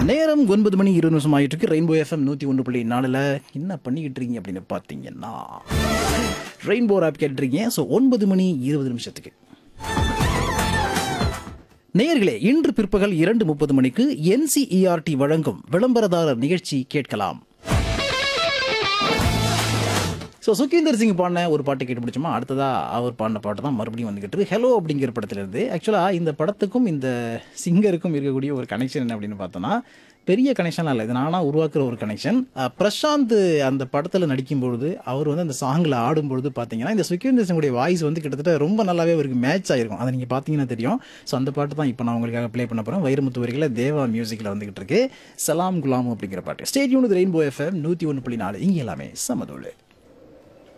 நேரம் ஒன்பது மணி இருபது நிமிஷம் ஆகிட்டு இருக்கு ரெயின்போ எஃப்எம் நூற்றி ஒன்று புள்ளி நாலில் என்ன பண்ணிக்கிட்டு இருக்கீங்க அப்படின்னு பார்த்தீங்கன்னா ரெயின்போ ஆப் கேட்டுருக்கீங்க ஸோ ஒன்பது மணி இருபது நிமிஷத்துக்கு நேயர்களே இன்று பிற்பகல் இரண்டு முப்பது மணிக்கு என்சிஇஆர்டி வழங்கும் விளம்பரதாரர் நிகழ்ச்சி கேட்கலாம் ஸோ சுகீந்தர் சிங் பாடின ஒரு பாட்டு கேட்டு பிடிச்சோமா அடுத்ததா அவர் பாடின பாட்டு தான் மறுபடியும் வந்துகிட்டு இருக்கு ஹலோ அப்படிங்கிற படத்துலேருந்து ஆக்சுவலாக இந்த படத்துக்கும் இந்த சிங்கருக்கும் இருக்கக்கூடிய ஒரு கனெக்ஷன் என்ன அப்படின்னு பார்த்தோன்னா பெரிய கனெக்ஷன்லாம் இல்லை இது நானாக உருவாக்குற ஒரு கனெக்ஷன் பிரசாந்த் அந்த படத்தில் நடிக்கும்பொழுது அவர் வந்து அந்த சாங்கில் ஆடும்பொழுது பார்த்தீங்கன்னா இந்த சுகீந்தர் சிங்குடைய வாய்ஸ் வந்து கிட்டத்தட்ட ரொம்ப நல்லாவே அவருக்கு மேட்ச் ஆயிருக்கும் அதை நீங்கள் பார்த்தீங்கன்னா தெரியும் ஸோ அந்த பாட்டு தான் இப்போ நான் உங்களுக்காக ப்ளே பண்ண போகிறேன் வைரமுத்து வரிகளை தேவா மியூசிக்கில் வந்துகிட்டு இருக்கு சலாம் குலாம் அப்படிங்கிற பாட்டு ஸ்டேடியூன் ரெயின்போ எஃப்எம் நூற்றி ஒன்று புள்ளி நாலு இங்கே எல்லாமே சமதோடு